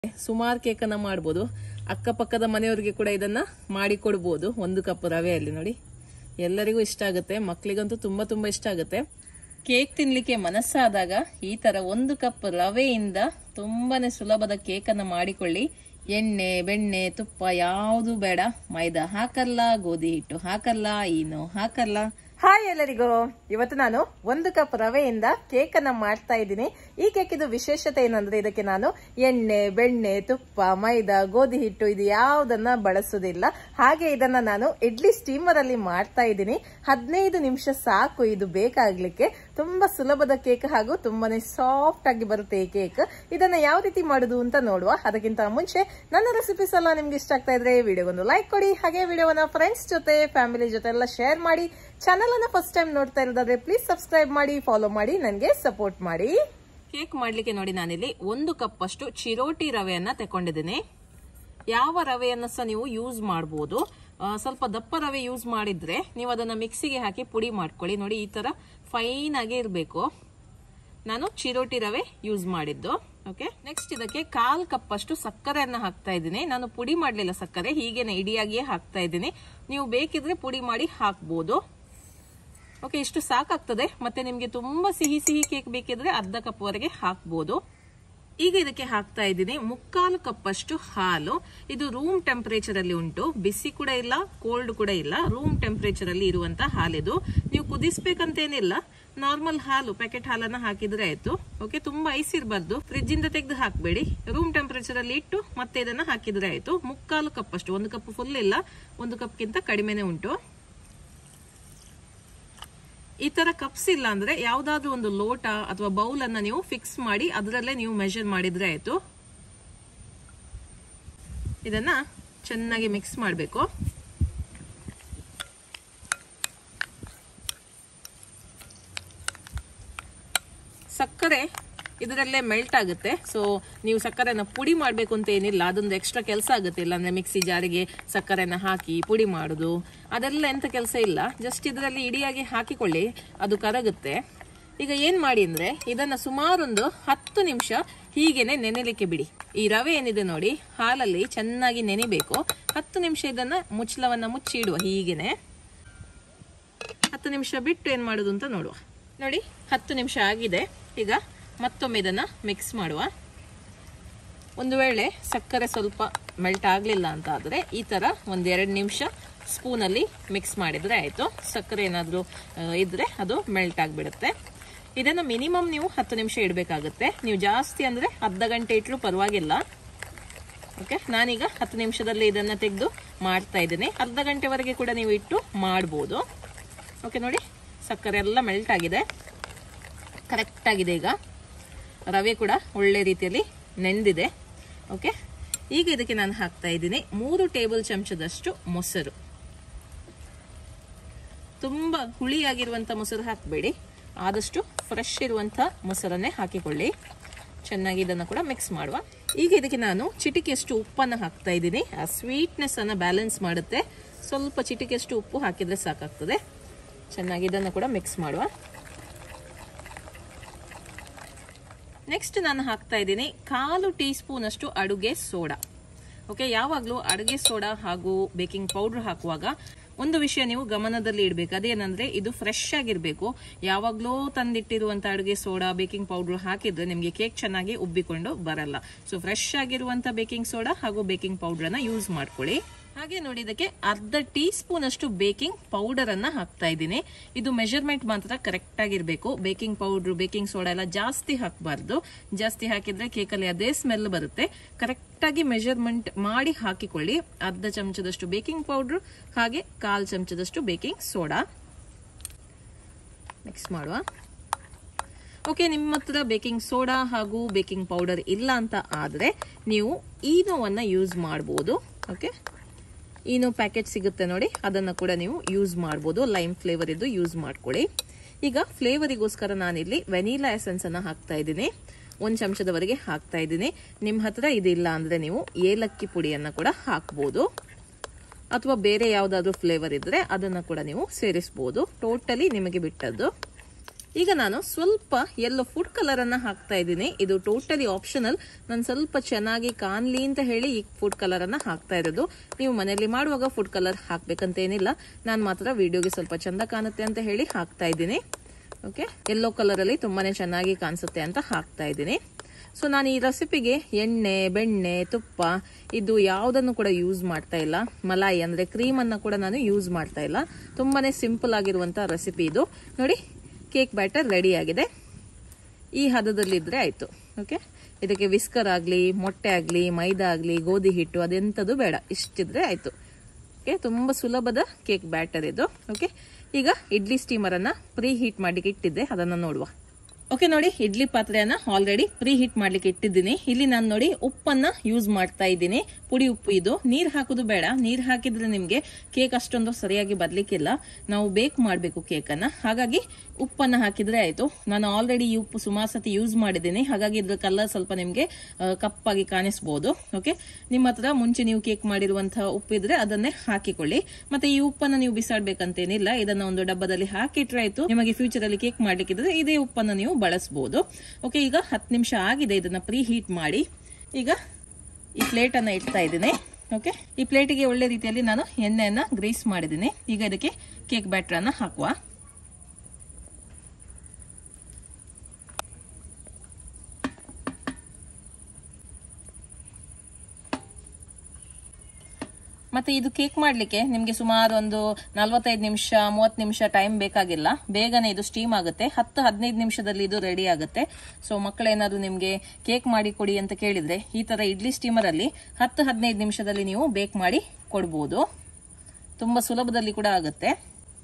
ಸುಮಾರು ಕೇಕನ್ನು ಮಾಡ್ಬೋದು ಅಕ್ಕಪಕ್ಕದ ಮನೆಯವರಿಗೆ ಕೂಡ ಇದನ್ನ ಮಾಡಿ ಕೊಡ್ಬೋದು ಒಂದು ಕಪ್ ರವೆಯಲ್ಲಿ ನೋಡಿ ಎಲ್ಲರಿಗೂ ಇಷ್ಟ ಆಗುತ್ತೆ ಮಕ್ಕಳಿಗಂತೂ ತುಂಬಾ ತುಂಬಾ ಇಷ್ಟ ಆಗುತ್ತೆ ಕೇಕ್ ತಿನ್ಲಿಕ್ಕೆ ಮನಸ್ಸಾದಾಗ ಈ ತರ ಒಂದು ಕಪ್ ರವೆಯಿಂದ ತುಂಬಾನೇ ಸುಲಭದ ಕೇಕನ್ನು ಮಾಡಿಕೊಳ್ಳಿ ಎಣ್ಣೆ ಬೆಣ್ಣೆ ತುಪ್ಪ ಯಾವುದು ಬೇಡ ಮೈದಾ ಹಾಕಲ್ಲ ಗೋಧಿ ಹಿಟ್ಟು ಹಾಕಲ್ಲ ಈನು ಹಾಕಲ್ಲ ಹಾಯ್ ಎಲ್ಲರಿಗೂ ಇವತ್ತು ನಾನು ಒಂದು ಕಪ್ ರವೆಯಿಂದ ಕೇಕ್ ಅನ್ನ ಮಾಡ್ತಾ ಇದ್ದೀನಿ ಈ ಕೇಕ್ ಇದು ವಿಶೇಷತೆ ಏನಂದ್ರೆ ಇದಕ್ಕೆ ನಾನು ಎಣ್ಣೆ ಬೆಣ್ಣೆ ತುಪ್ಪ ಮೈದಾ ಗೋಧಿ ಹಿಟ್ಟು ಇದು ಯಾವುದನ್ನ ಬಳಸುವುದಿಲ್ಲ ಹಾಗೆ ಇದನ್ನ ನಾನು ಇಡ್ಲಿ ಸ್ಟೀಮರ್ ಅಲ್ಲಿ ಮಾಡ್ತಾ ಇದ್ದೀನಿ ಹದಿನೈದು ನಿಮಿಷ ಸಾಕು ಇದು ಬೇಕಾಗ್ಲಿಕ್ಕೆ ತುಂಬಾ ಸುಲಭದ ಕೇಕ್ ಹಾಗೂ ತುಂಬಾನೇ ಸಾಫ್ಟ್ ಆಗಿ ಬರುತ್ತೆ ಈ ಕೇಕ್ ಇದನ್ನ ಯಾವ ರೀತಿ ಮಾಡುದು ಅಂತ ನೋಡುವ ಅದಕ್ಕಿಂತ ಮುಂಚೆ ನನ್ನ ರೆಸಿಪೀಸ್ ಎಲ್ಲ ನಿಮ್ಗೆ ಇಷ್ಟ ಆಗ್ತಾ ಇದ್ರೆ ವಿಡಿಯೋಗೊಂದು ಲೈಕ್ ಕೊಡಿ ಹಾಗೆ ವಿಡಿಯೋವನ್ನ ಫ್ರೆಂಡ್ಸ್ ಜೊತೆ ಫ್ಯಾಮಿಲಿ ಜೊತೆ ಎಲ್ಲ ಶೇರ್ ಮಾಡಿ ಚಾನಲ್ ಅನ್ನ ಫಸ್ಟ್ ಟೈಮ್ ನೋಡ್ತಾ ಇರೋದಾದ್ರೆ ಪ್ಲೀಸ್ ಸಬ್ಸ್ಕ್ರೈಬ್ ಮಾಡಿ ಫಾಲೋ ಮಾಡಿ ನನಗೆ ಸಪೋರ್ಟ್ ಮಾಡಿ ಕೇಕ್ ಮಾಡ್ಲಿಕ್ಕೆ ನೋಡಿ ನಾನಿಲ್ಲಿ ಒಂದು ಕಪ್ ಅಷ್ಟು ಚಿರೋಟಿ ರವೆಯನ್ನ ತಕೊಂಡಿದ್ದೀನಿ ಯಾವ ರವೆಯನ್ನ ಸಹ ನೀವು ಯೂಸ್ ಮಾಡಬಹುದು ಸ್ವಲ್ಪ ದಪ್ಪ ರವೆ ಯೂಸ್ ಮಾಡಿದ್ರೆ ನೀವು ಅದನ್ನ ಮಿಕ್ಸಿಗೆ ಹಾಕಿ ಪುಡಿ ಮಾಡ್ಕೊಳ್ಳಿ ನೋಡಿ ಈ ತರ ಫೈನ್ ಆಗಿ ಇರಬೇಕು ನಾನು ಚಿರೋಟಿ ರವೆ ಯೂಸ್ ಮಾಡಿದ್ದು ಓಕೆ ನೆಕ್ಸ್ಟ್ ಇದಕ್ಕೆ ಕಾಲ್ ಕಪ್ ಅಷ್ಟು ಸಕ್ಕರೆಯನ್ನ ಹಾಕ್ತಾ ಇದ್ದೀನಿ ನಾನು ಪುಡಿ ಮಾಡಲಿಲ್ಲ ಸಕ್ಕರೆ ಹೀಗೇನೆ ಇಡಿಯಾಗಿಯೇ ಹಾಕ್ತಾ ಇದ್ದೀನಿ ನೀವು ಬೇಕಿದ್ರೆ ಪುಡಿ ಮಾಡಿ ಹಾಕ್ಬೋದು ಓಕೆ ಇಷ್ಟು ಸಾಕಾಗ್ತದೆ ಮತ್ತೆ ನಿಮ್ಗೆ ತುಂಬಾ ಸಿಹಿ ಸಿಹಿ ಕೇಕ್ ಬೇಕಿದ್ರೆ ಅರ್ಧ ಕಪ್ ವರೆಗೆ ಹಾಕ್ಬೋದು ಈಗ ಇದಕ್ಕೆ ಹಾಕ್ತಾ ಇದ್ದೀನಿ ಮುಕ್ಕಾಲು ಕಪ್ ಅಷ್ಟು ಹಾಲು ಇದು ರೂಮ್ ಟೆಂಪರೇಚರ್ ಅಲ್ಲಿ ಉಂಟು ಬಿಸಿ ಕೂಡ ಇಲ್ಲ ಕೋಲ್ಡ್ ಕೂಡ ಇಲ್ಲ ರೂಮ್ ಟೆಂಪರೇಚರ್ ಅಲ್ಲಿ ಇರುವಂತ ಹಾಲಿದು ನೀವು ಕುದಿಸ್ಬೇಕಂತೇನಿಲ್ಲ ನಾರ್ಮಲ್ ಹಾಲು ಪ್ಯಾಕೆಟ್ ಹಾಲನ್ನ ಹಾಕಿದ್ರೆ ಆಯ್ತು ಓಕೆ ತುಂಬಾ ಐಸ್ ಇರಬಾರ್ದು ಫ್ರಿಜ್ ಇಂದ ತೆಗೆದು ಹಾಕಬೇಡಿ ರೂಮ್ ಟೆಂಪರೇಚರ್ ಅಲ್ಲಿ ಇಟ್ಟು ಮತ್ತೆ ಇದನ್ನ ಹಾಕಿದ್ರೆ ಆಯ್ತು ಮುಕ್ಕಾಲು ಕಪ್ ಅಷ್ಟು ಒಂದು ಕಪ್ ಫುಲ್ ಇಲ್ಲ ಒಂದು ಕಪ್ಗಿಂತ ಕಡಿಮೆನೆ ಉಂಟು ಈ ತರ ಕಪ್ಸ್ ಇಲ್ಲ ಅಂದ್ರೆ ಯಾವ್ದಾದ್ರು ಒಂದು ಲೋಟ ಅಥವಾ ಬೌಲ್ ಅನ್ನ ನೀವು ಫಿಕ್ಸ್ ಮಾಡಿ ಅದರಲ್ಲೇ ನೀವು ಮೆಷರ್ ಮಾಡಿದ್ರೆ ಆಯ್ತು ಇದನ್ನ ಚೆನ್ನಾಗಿ ಮಿಕ್ಸ್ ಮಾಡಬೇಕು ಸಕ್ಕರೆ ಇದರಲ್ಲೇ ಮೆಲ್ಟ್ ಆಗುತ್ತೆ ಸೊ ನೀವು ಸಕ್ಕರೆನ ಪುಡಿ ಮಾಡಬೇಕು ಅಂತ ಏನಿಲ್ಲ ಅದೊಂದು ಎಕ್ಸ್ಟ್ರಾ ಕೆಲಸ ಆಗುತ್ತೆ ಇಲ್ಲಾಂದ್ರೆ ಮಿಕ್ಸಿ ಜಾರಿಗೆ ಸಕ್ಕರೆನ ಹಾಕಿ ಪುಡಿ ಮಾಡೋದು ಅದೆಲ್ಲ ಎಂತ ಕೆಲಸ ಇಲ್ಲ ಜಸ್ಟ್ ಇದರಲ್ಲಿ ಇಡಿಯಾಗಿ ಹಾಕಿಕೊಳ್ಳಿ ಅದು ಕರಗುತ್ತೆ ಈಗ ಏನ್ ಮಾಡಿ ಅಂದ್ರೆ ಇದನ್ನ ಸುಮಾರೊಂದು ಹತ್ತು ನಿಮಿಷ ಹೀಗೇನೆ ನೆನೆಲಿಕ್ಕೆ ಬಿಡಿ ಈ ರವೆ ಏನಿದೆ ನೋಡಿ ಹಾಲಲ್ಲಿ ಚೆನ್ನಾಗಿ ನೆನಿಬೇಕು ಹತ್ತು ನಿಮಿಷ ಇದನ್ನ ಮುಚ್ಚಳವನ್ನ ಮುಚ್ಚಿ ಇಡುವ ಹೀಗೇನೆ ಹತ್ತು ನಿಮಿಷ ಬಿಟ್ಟು ಏನ್ ಮಾಡುದು ಅಂತ ನೋಡುವ ನೋಡಿ ಹತ್ತು ನಿಮಿಷ ಆಗಿದೆ ಈಗ ಮತ್ತೊಮ್ಮೆ ಇದನ್ನ ಮಿಕ್ಸ್ ಮಾಡುವ ಒಂದು ವೇಳೆ ಸಕ್ಕರೆ ಸ್ವಲ್ಪ ಮೆಲ್ಟ್ ಆಗಲಿಲ್ಲ ಅಂತ ಆದರೆ ಈ ಥರ ಒಂದೆರಡು ನಿಮಿಷ ಸ್ಪೂನಲ್ಲಿ ಮಿಕ್ಸ್ ಮಾಡಿದರೆ ಆಯಿತು ಸಕ್ಕರೆ ಏನಾದರೂ ಇದ್ದರೆ ಅದು ಮೆಲ್ಟ್ ಆಗಿಬಿಡುತ್ತೆ ಇದನ್ನು ಮಿನಿಮಮ್ ನೀವು ಹತ್ತು ನಿಮಿಷ ಇಡಬೇಕಾಗುತ್ತೆ ನೀವು ಜಾಸ್ತಿ ಅಂದರೆ ಅರ್ಧ ಗಂಟೆ ಇಟ್ಟರು ಪರವಾಗಿಲ್ಲ ಓಕೆ ನಾನೀಗ ಹತ್ತು ನಿಮಿಷದಲ್ಲಿ ಇದನ್ನು ತೆಗೆದು ಮಾಡ್ತಾ ಇದ್ದೀನಿ ಅರ್ಧ ಗಂಟೆವರೆಗೆ ಕೂಡ ನೀವು ಇಟ್ಟು ಮಾಡ್ಬೋದು ಓಕೆ ನೋಡಿ ಸಕ್ಕರೆ ಎಲ್ಲ ಮೆಲ್ಟ್ ಆಗಿದೆ ಕರೆಕ್ಟ್ ಆಗಿದೆ ಈಗ ರವೆ ಕೂಡ ಒಳ್ಳೆ ರೀತಿಯಲ್ಲಿ ನೆಂದಿದೆ ಓಕೆ ಈಗ ಇದಕ್ಕೆ ನಾನು ಹಾಕ್ತಾ ಇದ್ದೀನಿ ಮೂರು ಟೇಬಲ್ ಚಮಚದಷ್ಟು ಮೊಸರು ತುಂಬ ಹುಳಿಯಾಗಿರುವಂಥ ಮೊಸರು ಹಾಕಬೇಡಿ ಆದಷ್ಟು ಫ್ರೆಶ್ ಇರುವಂಥ ಮೊಸರನ್ನೇ ಹಾಕಿಕೊಳ್ಳಿ ಚೆನ್ನಾಗಿ ಇದನ್ನು ಕೂಡ ಮಿಕ್ಸ್ ಮಾಡುವ ಈಗ ಇದಕ್ಕೆ ನಾನು ಚಿಟಿಕೆಯಷ್ಟು ಉಪ್ಪನ್ನು ಹಾಕ್ತಾ ಇದ್ದೀನಿ ಆ ಸ್ವೀಟ್ನೆಸ್ ಅನ್ನು ಬ್ಯಾಲೆನ್ಸ್ ಮಾಡುತ್ತೆ ಸ್ವಲ್ಪ ಚಿಟಿಕೆಯಷ್ಟು ಉಪ್ಪು ಹಾಕಿದ್ರೆ ಸಾಕಾಗ್ತದೆ ಚೆನ್ನಾಗಿ ಇದನ್ನು ಕೂಡ ಮಿಕ್ಸ್ ಮಾಡುವ ನೆಕ್ಸ್ಟ್ ನಾನು ಹಾಕ್ತಾ ಇದ್ದೀನಿ ಕಾಲು ಟೀ ಸ್ಪೂನ್ ಅಷ್ಟು ಅಡುಗೆ ಸೋಡಾ ಓಕೆ ಯಾವಾಗಲೂ ಅಡುಗೆ ಸೋಡಾ ಹಾಗೂ ಬೇಕಿಂಗ್ ಪೌಡರ್ ಹಾಕುವಾಗ ಒಂದು ವಿಷಯ ನೀವು ಗಮನದಲ್ಲಿ ಇಡಬೇಕು ಅದೇನಂದ್ರೆ ಇದು ಫ್ರೆಶ್ ಆಗಿರಬೇಕು ಯಾವಾಗಲೂ ತಂದಿಟ್ಟಿರುವಂತ ಅಡುಗೆ ಸೋಡಾ ಬೇಕಿಂಗ್ ಪೌಡರ್ ಹಾಕಿದ್ರೆ ನಿಮಗೆ ಕೇಕ್ ಚೆನ್ನಾಗಿ ಉಬ್ಬಿಕೊಂಡು ಬರಲ್ಲ ಸೊ ಫ್ರೆಶ್ ಆಗಿರುವಂತ ಬೇಕಿಂಗ್ ಸೋಡಾ ಹಾಗೂ ಬೇಕಿಂಗ್ ಪೌಡರ್ ಯೂಸ್ ಮಾಡ್ಕೊಳ್ಳಿ ಹಾಗೆ ನೋಡಿ ಇದಕ್ಕೆ ಅರ್ಧ ಟೀ ಸ್ಪೂನ್ ಅಷ್ಟು ಬೇಕಿಂಗ್ ಪೌಡರ್ ಅನ್ನ ಹಾಕ್ತಾ ಇದ್ದೀನಿ ಇದು ಮೆಜರ್ಮೆಂಟ್ ಮಾತ್ರ ಕರೆಕ್ಟ್ ಆಗಿರ್ಬೇಕು ಬೇಕಿಂಗ್ ಪೌಡರ್ ಬೇಕಿಂಗ್ ಸೋಡಾ ಎಲ್ಲ ಜಾಸ್ತಿ ಹಾಕಬಾರ್ದು ಜಾಸ್ತಿ ಹಾಕಿದ್ರೆ ಕೇಕಲ್ಲಿ ಅದೇ ಸ್ಮೆಲ್ ಬರುತ್ತೆ ಕರೆಕ್ಟ್ ಆಗಿ ಮೆಜರ್ಮೆಂಟ್ ಮಾಡಿ ಹಾಕಿಕೊಳ್ಳಿ ಅರ್ಧ ಚಮಚದಷ್ಟು ಬೇಕಿಂಗ್ ಪೌಡರ್ ಹಾಗೆ ಕಾಲ್ ಚಮಚದಷ್ಟು ಬೇಕಿಂಗ್ ಸೋಡಾ ಮಿಕ್ಸ್ ಮಾಡುವ ಓಕೆ ನಿಮ್ಮ ಹತ್ರ ಬೇಕಿಂಗ್ ಸೋಡಾ ಹಾಗೂ ಬೇಕಿಂಗ್ ಪೌಡರ್ ಇಲ್ಲ ಅಂತ ಆದರೆ ನೀವು ಈನೋವನ್ನು ಯೂಸ್ ಮಾಡ್ಬೋದು ಓಕೆ ಈನೋ ಪ್ಯಾಕೆಟ್ ಸಿಗುತ್ತೆ ನೋಡಿ ಅದನ್ನು ಕೂಡ ನೀವು ಯೂಸ್ ಮಾಡ್ಬೋದು ಲೈಮ್ ಫ್ಲೇವರ್ ಇದ್ದು ಯೂಸ್ ಮಾಡ್ಕೊಳ್ಳಿ ಈಗ ಫ್ಲೇವರಿಗೋಸ್ಕರ ನಾನಿಲ್ಲಿ ವೆನಿಲಾ ಎಸೆನ್ಸ್ ಅನ್ನ ಹಾಕ್ತಾ ಇದ್ದೀನಿ ಒಂದು ಚಮಚದವರೆಗೆ ಹಾಕ್ತಾ ಇದ್ದೀನಿ ನಿಮ್ಮ ಹತ್ರ ಇದಿಲ್ಲ ಅಂದ್ರೆ ನೀವು ಏಲಕ್ಕಿ ಪುಡಿಯನ್ನ ಕೂಡ ಹಾಕ್ಬೋದು ಅಥವಾ ಬೇರೆ ಯಾವುದಾದ್ರೂ ಫ್ಲೇವರ್ ಇದ್ರೆ ಅದನ್ನ ಕೂಡ ನೀವು ಸೇರಿಸ್ಬೋದು ಟೋಟಲಿ ನಿಮಗೆ ಬಿಟ್ಟದ್ದು ಈಗ ನಾನು ಸ್ವಲ್ಪ ಎಲ್ಲೋ ಫುಡ್ ಕಲರ್ ಅನ್ನ ಹಾಕ್ತಾ ಇದ್ದೀನಿ ಇದು ಟೋಟಲಿ ಆಪ್ಷನಲ್ ನಾನು ಸ್ವಲ್ಪ ಚೆನ್ನಾಗಿ ಕಾಣ್ಲಿ ಅಂತ ಹೇಳಿ ಈ ಫುಡ್ ಕಲರ್ ಅನ್ನ ಹಾಕ್ತಾ ಇರೋದು ನೀವು ಮನೆಯಲ್ಲಿ ಮಾಡುವಾಗ ಫುಡ್ ಕಲರ್ ಹಾಕ್ಬೇಕಂತ ಏನಿಲ್ಲ ನಾನು ಮಾತ್ರ ವಿಡಿಯೋಗೆ ಸ್ವಲ್ಪ ಚಂದ ಕಾಣುತ್ತೆ ಅಂತ ಹೇಳಿ ಹಾಕ್ತಾ ಇದ್ದೀನಿ ಓಕೆ ಯೆಲ್ಲೋ ಕಲರ್ ಅಲ್ಲಿ ತುಂಬಾನೇ ಚೆನ್ನಾಗಿ ಕಾಣಿಸುತ್ತೆ ಅಂತ ಹಾಕ್ತಾ ಇದ್ದೀನಿ ಸೊ ನಾನು ಈ ರೆಸಿಪಿಗೆ ಎಣ್ಣೆ ಬೆಣ್ಣೆ ತುಪ್ಪ ಇದು ಯಾವುದನ್ನು ಕೂಡ ಯೂಸ್ ಮಾಡ್ತಾ ಇಲ್ಲ ಮಲಾಯಿ ಅಂದ್ರೆ ಕ್ರೀಮ್ ಅನ್ನ ಕೂಡ ನಾನು ಯೂಸ್ ಮಾಡ್ತಾ ಇಲ್ಲ ತುಂಬಾನೇ ಸಿಂಪಲ್ ಆಗಿರುವಂತ ರೆಸಿಪಿ ಇದು ನೋಡಿ ಕೇಕ್ ಬ್ಯಾಟರ್ ರೆಡಿ ಆಗಿದೆ ಈ ಹದದಲ್ಲಿದ್ರೆ ಆಯ್ತು ಓಕೆ ಇದಕ್ಕೆ ವಿಸ್ಕರ್ ಆಗಲಿ ಮೊಟ್ಟೆ ಆಗಲಿ ಮೈದಾ ಆಗಲಿ ಗೋಧಿ ಹಿಟ್ಟು ಅದೆಂಥದ್ದು ಬೇಡ ಇಷ್ಟಿದ್ರೆ ಆಯ್ತು ಓಕೆ ತುಂಬಾ ಸುಲಭದ ಕೇಕ್ ಬ್ಯಾಟರ್ ಇದು ಓಕೆ ಈಗ ಇಡ್ಲಿ ಸ್ಟೀಮರ್ ಅನ್ನ ಪ್ರೀ ಹೀಟ್ ಮಾಡ್ಲಿಕ್ಕೆ ಇಟ್ಟಿದ್ದೆ ಅದನ್ನ ನೋಡುವ ಓಕೆ ನೋಡಿ ಇಡ್ಲಿ ಪಾತ್ರೆಯನ್ನ ಆಲ್ರೆಡಿ ಪ್ರೀ ಹೀಟ್ ಮಾಡ್ಲಿಕ್ಕೆ ಇಟ್ಟಿದ್ದೀನಿ ಇಲ್ಲಿ ನಾನು ನೋಡಿ ಉಪ್ಪನ್ನ ಯೂಸ್ ಮಾಡ್ತಾ ಇದ್ದೀನಿ ಪುಡಿ ಉಪ್ಪು ಇದು ನೀರ್ ಹಾಕೋದು ಬೇಡ ನೀರ್ ಹಾಕಿದ್ರೆ ನಿಮ್ಗೆ ಕೇಕ್ ಅಷ್ಟೊಂದು ಸರಿಯಾಗಿ ಬರ್ಲಿಕ್ಕಿಲ್ಲ ನಾವು ಬೇಕ್ ಮಾಡಬೇಕು ಕೇಕ್ ಅನ್ನ ಹಾಗಾಗಿ ಉಪ್ಪನ್ನ ಹಾಕಿದ್ರೆ ಆಯ್ತು ನಾನು ಆಲ್ರೆಡಿ ಈ ಉಪ್ಪು ಸುಮಾರು ಸತಿ ಯೂಸ್ ಮಾಡಿದ್ದೀನಿ ಹಾಗಾಗಿ ಇದ್ರ ಕಲರ್ ಸ್ವಲ್ಪ ನಿಮ್ಗೆ ಆ, ಕಪ್ಪಾಗಿ ಕಾಣಿಸ್ಬೋದು ಓಕೆ ನಿಮ್ಮ ಹತ್ರ ಮುಂಚೆ ನೀವು ಕೇಕ್ ಮಾಡಿರುವಂತಹ ಉಪ್ಪು ಇದ್ರೆ ಅದನ್ನೇ ಹಾಕಿಕೊಳ್ಳಿ ಮತ್ತೆ ಈ ಉಪ್ಪನ್ನ ನೀವು ಬಿಸಾಡ್ಬೇಕಂತೇನಿಲ್ಲ ಇದನ್ನ ಒಂದು ಡಬ್ಬದಲ್ಲಿ ಹಾಕಿಟ್ರೆ ಆಯ್ತು ನಿಮಗೆ ಫ್ಯೂಚರ್ ಅಲ್ಲಿ ಕೇಕ್ ಮಾಡ್ಲಿಕ್ಕಿದ್ರೆ ಇದೇ ಉಪ್ಪನ್ನ ನೀವು ಬಳಸಬಹುದು ಓಕೆ ಈಗ ಹತ್ತು ನಿಮಿಷ ಆಗಿದೆ ಇದನ್ನ ಪ್ರೀ ಹೀಟ್ ಮಾಡಿ ಈಗ ಈ ಪ್ಲೇಟ್ ಅನ್ನ ಇಡ್ತಾ ಇದ್ದೀನಿ ಓಕೆ ಈ ಪ್ಲೇಟಿಗೆ ಒಳ್ಳೆ ರೀತಿಯಲ್ಲಿ ನಾನು ಎಣ್ಣೆಯನ್ನ ಗ್ರೀಸ್ ಮಾಡಿದ್ದೀನಿ ಈಗ ಇದಕ್ಕೆ ಕೇಕ್ ಬ್ಯಾಟರ್ ಅನ್ನ ಹಾಕುವ ಮತ್ತೆ ಇದು ಕೇಕ್ ಮಾಡ್ಲಿಕ್ಕೆ ನಿಮ್ಗೆ ಸುಮಾರು ಒಂದು ನಲ್ವತ್ತೈದು ನಿಮಿಷ ಮೂವತ್ತು ನಿಮಿಷ ಟೈಮ್ ಬೇಕಾಗಿಲ್ಲ ಬೇಗನೆ ಇದು ಸ್ಟೀಮ್ ಆಗುತ್ತೆ ಹತ್ತು ಹದಿನೈದು ನಿಮಿಷದಲ್ಲಿ ಇದು ರೆಡಿ ಆಗುತ್ತೆ ಸೊ ಮಕ್ಕಳೇನಾದ್ರು ನಿಮ್ಗೆ ಕೇಕ್ ಮಾಡಿ ಕೊಡಿ ಅಂತ ಕೇಳಿದ್ರೆ ಈ ತರ ಇಡ್ಲಿ ಸ್ಟೀಮರ್ ಅಲ್ಲಿ ಹತ್ತು ಹದಿನೈದು ನಿಮಿಷದಲ್ಲಿ ನೀವು ಬೇಕ್ ಮಾಡಿ ಕೊಡ್ಬೋದು ತುಂಬಾ ಸುಲಭದಲ್ಲಿ ಕೂಡ ಆಗುತ್ತೆ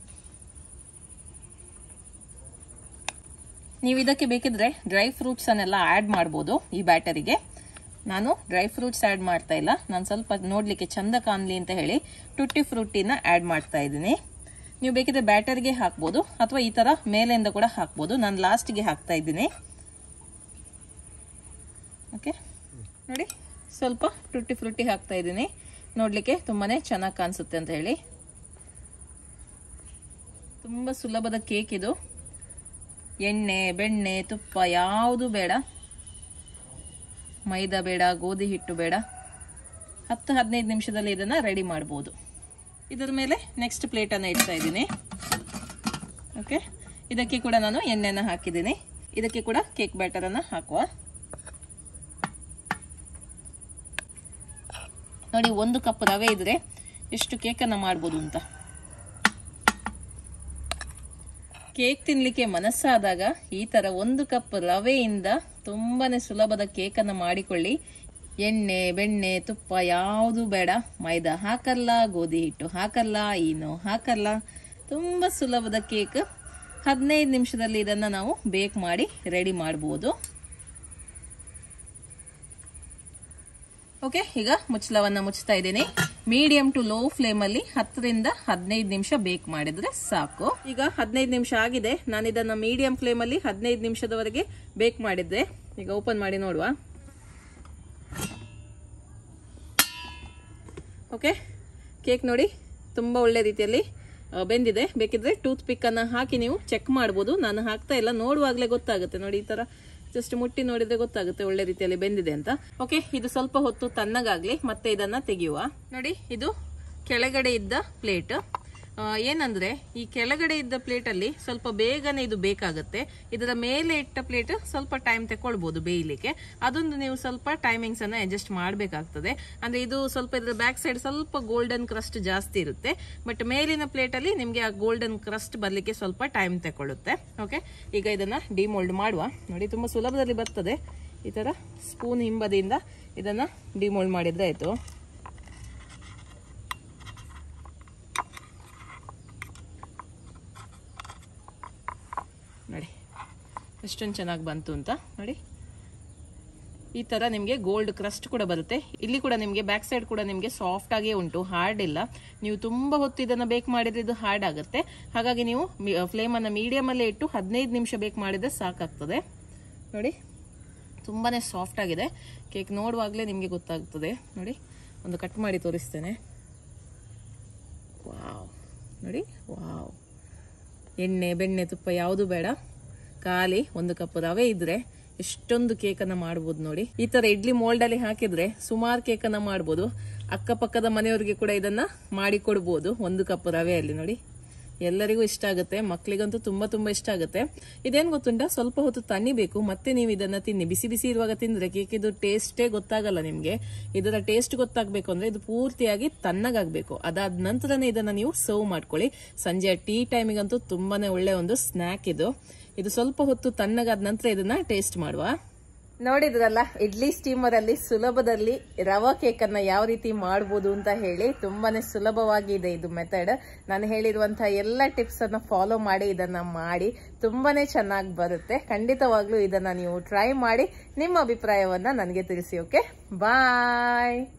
ನೀವು ಇದಕ್ಕೆ ಬೇಕಿದ್ರೆ ಡ್ರೈ ಫ್ರೂಟ್ಸ್ ಅನ್ನೆಲ್ಲ ಆಡ್ ಮಾಡಬಹುದು ಈ ಬ್ಯಾಟರಿಗೆ ನಾನು ಡ್ರೈ ಫ್ರೂಟ್ಸ್ ಆಡ್ ಮಾಡ್ತಾ ಇಲ್ಲ ನಾನು ಸ್ವಲ್ಪ ನೋಡ್ಲಿಕ್ಕೆ ಚಂದ ಕಾಣ್ಲಿ ಅಂತ ಹೇಳಿ ಟುಟ್ಟಿ ಫ್ರೂಟಿನ ಆಡ್ ಮಾಡ್ತಾ ಇದ್ದೀನಿ ನೀವು ಬೇಕಿದ್ರೆ ಬ್ಯಾಟರ್ಗೆ ಹಾಕ್ಬೋದು ಅಥವಾ ಈ ತರ ಮೇಲೆಯಿಂದ ಕೂಡ ಹಾಕ್ಬೋದು ನಾನು ಲಾಸ್ಟ್ಗೆ ಹಾಕ್ತಾ ಇದ್ದೀನಿ ಓಕೆ ನೋಡಿ ಸ್ವಲ್ಪ ಟುಟ್ಟಿ ಫ್ರೂಟಿ ಹಾಕ್ತಾ ಇದ್ದೀನಿ ನೋಡ್ಲಿಕ್ಕೆ ತುಂಬಾನೇ ಚೆನ್ನಾಗಿ ಕಾಣಿಸುತ್ತೆ ಅಂತ ಹೇಳಿ ತುಂಬಾ ಸುಲಭದ ಕೇಕ್ ಇದು ಎಣ್ಣೆ ಬೆಣ್ಣೆ ತುಪ್ಪ ಯಾವುದು ಬೇಡ ಮೈದಾ ಬೇಡ ಗೋಧಿ ಹಿಟ್ಟು ಬೇಡ ಹತ್ತು ಹದಿನೈದು ನಿಮಿಷದಲ್ಲಿ ಇದನ್ನ ರೆಡಿ ಮಾಡ್ಬೋದು ಇದರ ಮೇಲೆ ನೆಕ್ಸ್ಟ್ ಪ್ಲೇಟನ್ನು ಇಡ್ತಾ ಇದ್ದೀನಿ ಓಕೆ ಇದಕ್ಕೆ ಕೂಡ ನಾನು ಎಣ್ಣೆನ ಹಾಕಿದ್ದೀನಿ ಇದಕ್ಕೆ ಕೂಡ ಕೇಕ್ ಬ್ಯಾಟರನ್ನು ಹಾಕುವ ನೋಡಿ ಒಂದು ಕಪ್ ರವೆ ಇದ್ರೆ ಎಷ್ಟು ಕೇಕನ್ನು ಮಾಡ್ಬೋದು ಅಂತ ಕೇಕ್ ತಿನ್ಲಿಕ್ಕೆ ಮನಸ್ಸಾದಾಗ ಈ ತರ ಒಂದು ಕಪ್ ರವೆಯಿಂದ ತುಂಬಾನೇ ಸುಲಭದ ಕೇಕನ್ನು ಮಾಡಿಕೊಳ್ಳಿ ಎಣ್ಣೆ ಬೆಣ್ಣೆ ತುಪ್ಪ ಯಾವುದು ಬೇಡ ಮೈದಾ ಹಾಕಲ್ಲ ಗೋಧಿ ಹಿಟ್ಟು ಹಾಕಲ್ಲ ಈನು ಹಾಕಲ್ಲ ತುಂಬಾ ಸುಲಭದ ಕೇಕ್ ಹದಿನೈದು ನಿಮಿಷದಲ್ಲಿ ಇದನ್ನ ನಾವು ಬೇಕ್ ಮಾಡಿ ರೆಡಿ ಮಾಡಬಹುದು ಓಕೆ ಈಗ ಮುಚ್ಚಳವನ್ನ ಮುಚ್ತಾ ಇದ್ದೀನಿ ಮೀಡಿಯಂ ಟು ಲೋ ಫ್ಲೇಮ್ ಅಲ್ಲಿ ಹತ್ತರಿಂದ ಹದಿನೈದು ನಿಮಿಷ ಬೇಕ್ ಮಾಡಿದ್ರೆ ಸಾಕು ಈಗ ಹದಿನೈದು ನಿಮಿಷ ಆಗಿದೆ ನಾನು ಇದನ್ನ ಮೀಡಿಯಂ ಫ್ಲೇಮ್ ಅಲ್ಲಿ ಹದಿನೈದು ನಿಮಿಷದವರೆಗೆ ಬೇಕ್ ಮಾಡಿದ್ದೆ ಈಗ ಓಪನ್ ಮಾಡಿ ನೋಡುವ ಓಕೆ ಕೇಕ್ ನೋಡಿ ತುಂಬಾ ಒಳ್ಳೆ ರೀತಿಯಲ್ಲಿ ಆ, ಬೆಂದಿದೆ ಬೇಕಿದ್ರೆ ಟೂತ್ ಪಿಕ್ ಅನ್ನ ಹಾಕಿ ನೀವು ಚೆಕ್ ಮಾಡ್ಬೋದು ನಾನು ಹಾಕ್ತಾ ಇಲ್ಲ ನೋಡುವಾಗ್ಲೇ ಗೊತ್ತಾಗುತ್ತೆ ನೋಡಿ ಈ ತರ ಜಸ್ಟ್ ಮುಟ್ಟಿ ನೋಡಿದ್ರೆ ಗೊತ್ತಾಗುತ್ತೆ ಒಳ್ಳೆ ರೀತಿಯಲ್ಲಿ ಬೆಂದಿದೆ ಅಂತ ಓಕೆ ಇದು ಸ್ವಲ್ಪ ಹೊತ್ತು ತಣ್ಣಗಾಗ್ಲಿ ಮತ್ತೆ ಇದನ್ನ ತೆಗೆಯುವ ನೋಡಿ ಇದು ಕೆಳಗಡೆ ಇದ್ದ ಪ್ಲೇಟ್ ಏನಂದ್ರೆ ಈ ಕೆಳಗಡೆ ಇದ್ದ ಪ್ಲೇಟ್ ಅಲ್ಲಿ ಸ್ವಲ್ಪ ಬೇಗನೆ ಇದು ಬೇಕಾಗುತ್ತೆ ಇದರ ಮೇಲೆ ಇಟ್ಟ ಪ್ಲೇಟ್ ಸ್ವಲ್ಪ ಟೈಮ್ ತಗೊಳ್ಬಹುದು ಬೇಯಲಿಕ್ಕೆ ಅದೊಂದು ನೀವು ಸ್ವಲ್ಪ ಟೈಮಿಂಗ್ಸ್ ಅನ್ನ ಅಡ್ಜಸ್ಟ್ ಮಾಡಬೇಕಾಗ್ತದೆ ಅಂದ್ರೆ ಇದು ಸ್ವಲ್ಪ ಇದರ ಬ್ಯಾಕ್ ಸೈಡ್ ಸ್ವಲ್ಪ ಗೋಲ್ಡನ್ ಕ್ರಸ್ಟ್ ಜಾಸ್ತಿ ಇರುತ್ತೆ ಬಟ್ ಮೇಲಿನ ಪ್ಲೇಟ್ ಅಲ್ಲಿ ನಿಮ್ಗೆ ಆ ಗೋಲ್ಡನ್ ಕ್ರಸ್ಟ್ ಬರ್ಲಿಕ್ಕೆ ಸ್ವಲ್ಪ ಟೈಮ್ ತಗೊಳ್ಳುತ್ತೆ ಓಕೆ ಈಗ ಇದನ್ನ ಡಿಮೋಲ್ಡ್ ಮಾಡುವ ನೋಡಿ ತುಂಬಾ ಸುಲಭದಲ್ಲಿ ಬರ್ತದೆ ಈ ತರ ಸ್ಪೂನ್ ಹಿಂಬದಿಯಿಂದ ಇದನ್ನ ಡಿಮೋಲ್ಡ್ ಮಾಡಿದ್ರೆ ಆಯ್ತು ನೋಡಿ ಎಷ್ಟೊಂದು ಚೆನ್ನಾಗಿ ಬಂತು ಅಂತ ನೋಡಿ ಈ ತರ ನಿಮಗೆ ಗೋಲ್ಡ್ ಕ್ರಸ್ಟ್ ಕೂಡ ಬರುತ್ತೆ ಇಲ್ಲಿ ಕೂಡ ನಿಮಗೆ ಬ್ಯಾಕ್ ಸೈಡ್ ಕೂಡ ನಿಮಗೆ ಸಾಫ್ಟ್ ಆಗೇ ಉಂಟು ಹಾರ್ಡ್ ಇಲ್ಲ ನೀವು ತುಂಬಾ ಹೊತ್ತು ಇದನ್ನ ಬೇಕ್ ಮಾಡಿದ್ರೆ ಇದು ಹಾರ್ಡ್ ಆಗುತ್ತೆ ಹಾಗಾಗಿ ನೀವು ಫ್ಲೇಮ್ ಅನ್ನ ಮೀಡಿಯಂ ಅಲ್ಲೇ ಇಟ್ಟು ಹದಿನೈದು ನಿಮಿಷ ಬೇಕ್ ಮಾಡಿದ್ರೆ ಸಾಕಾಗ್ತದೆ ನೋಡಿ ತುಂಬಾನೇ ಸಾಫ್ಟ್ ಆಗಿದೆ ಕೇಕ್ ನೋಡುವಾಗಲೇ ನಿಮಗೆ ಗೊತ್ತಾಗ್ತದೆ ನೋಡಿ ಒಂದು ಕಟ್ ಮಾಡಿ ತೋರಿಸ್ತೇನೆ ವಾವ್ ನೋಡಿ ವಾವ್ ಎಣ್ಣೆ ಬೆಣ್ಣೆ ತುಪ್ಪ ಯಾವುದು ಬೇಡ ಖಾಲಿ ಒಂದು ಕಪ್ ರವೆ ಇದ್ರೆ ಎಷ್ಟೊಂದು ಕೇಕನ್ನ ಮಾಡ್ಬೋದು ನೋಡಿ ಈ ತರ ಇಡ್ಲಿ ಮೋಲ್ಡ್ ಅಲ್ಲಿ ಹಾಕಿದ್ರೆ ಸುಮಾರು ಕೇಕನ್ನ ಮಾಡ್ಬೋದು ಅಕ್ಕಪಕ್ಕದ ಮನೆಯವರಿಗೆ ಕೂಡ ಇದನ್ನ ಮಾಡಿ ಕೊಡ್ಬೋದು ಒಂದು ಕಪ್ ರವೆಯಲ್ಲಿ ನೋಡಿ ಎಲ್ಲರಿಗೂ ಇಷ್ಟ ಆಗುತ್ತೆ ಮಕ್ಕಳಿಗಂತೂ ತುಂಬಾ ತುಂಬಾ ಇಷ್ಟ ಆಗುತ್ತೆ ಇದೇನ್ ಗೊತ್ತುಂಟ ಸ್ವಲ್ಪ ಹೊತ್ತು ತಣಿಬೇಕು ಮತ್ತೆ ನೀವು ಇದನ್ನ ತಿನ್ನಿ ಬಿಸಿ ಬಿಸಿ ಇರುವಾಗ ತಿಂದ್ರೆ ಕೇಕ್ ಇದು ಟೇಸ್ಟೇ ಗೊತ್ತಾಗಲ್ಲ ನಿಮ್ಗೆ ಇದರ ಟೇಸ್ಟ್ ಗೊತ್ತಾಗ್ಬೇಕು ಅಂದ್ರೆ ಇದು ಪೂರ್ತಿಯಾಗಿ ತಣ್ಣಗಾಗ್ಬೇಕು ಅದಾದ ನಂತರನೇ ಇದನ್ನ ನೀವು ಸರ್ವ್ ಮಾಡ್ಕೊಳ್ಳಿ ಸಂಜೆ ಟೀ ಟೈಮಿಗಂತೂ ತುಂಬಾನೇ ಒಳ್ಳೆ ಒಂದು ಸ್ನಾಕ್ ಇದು ಇದು ಸ್ವಲ್ಪ ಹೊತ್ತು ತಣ್ಣಗಾದ ನಂತರ ಇದನ್ನ ಟೇಸ್ಟ್ ಮಾಡುವ ನೋಡಿದ್ರಲ್ಲ ಇಡ್ಲಿ ಸ್ಟೀಮರ್ ಅಲ್ಲಿ ಸುಲಭದಲ್ಲಿ ರವಾ ಕೇಕ್ ಅನ್ನ ಯಾವ ರೀತಿ ಮಾಡಬಹುದು ಅಂತ ಹೇಳಿ ತುಂಬಾನೇ ಸುಲಭವಾಗಿ ಇದೆ ಇದು ಮೆಥಡ್ ನಾನು ಹೇಳಿರುವಂತಹ ಎಲ್ಲ ಟಿಪ್ಸ್ ಅನ್ನ ಫಾಲೋ ಮಾಡಿ ಇದನ್ನ ಮಾಡಿ ತುಂಬಾನೇ ಚೆನ್ನಾಗಿ ಬರುತ್ತೆ ಖಂಡಿತವಾಗ್ಲೂ ಇದನ್ನ ನೀವು ಟ್ರೈ ಮಾಡಿ ನಿಮ್ಮ ಅಭಿಪ್ರಾಯವನ್ನ ನನಗೆ ತಿಳಿಸಿ ಓಕೆ ಬಾಯ್